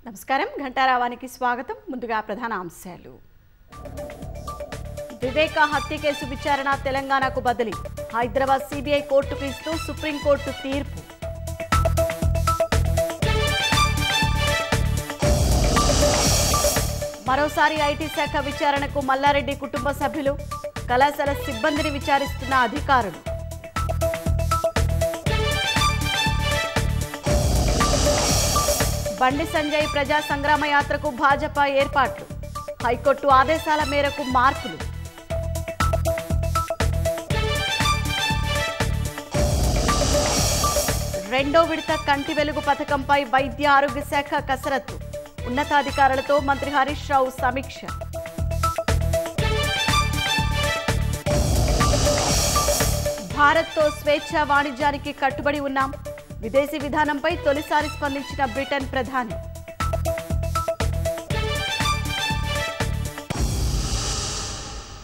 నమస్కారం ఘంటారావానికి స్వాగతం ముందుగా ప్రధాన అంశాలు వివేక హత్య కేసు విచారణ తెలంగాణకు బదిలీ హైదరాబాద్ సిబిఐ కోర్టుకు ఇస్తూ సుప్రీంకోర్టు తీర్పు మరోసారి ఐటీ శాఖ విచారణకు మల్లారెడ్డి కుటుంబ సభ్యులు కళాశాల సిబ్బందిని విచారిస్తున్న అధికారులు బండి సంజయ్ ప్రజా సంగ్రామ యాత్రకు భాజపా ఏర్పాట్లు హైకోర్టు ఆదేశాల మేరకు మార్పులు రెండో విడత కంటి వెలుగు పథకంపై వైద్య ఆరోగ్య శాఖ కసరత్తు ఉన్నతాధికారులతో మంత్రి హరీష్ రావు సమీక్ష భారత్తో స్వేచ్ఛ వాణిజ్యానికి కట్టుబడి ఉన్నాం విదేశీ విధానంపై తొలిసారి స్పందించిన బ్రిటన్ ప్రధాని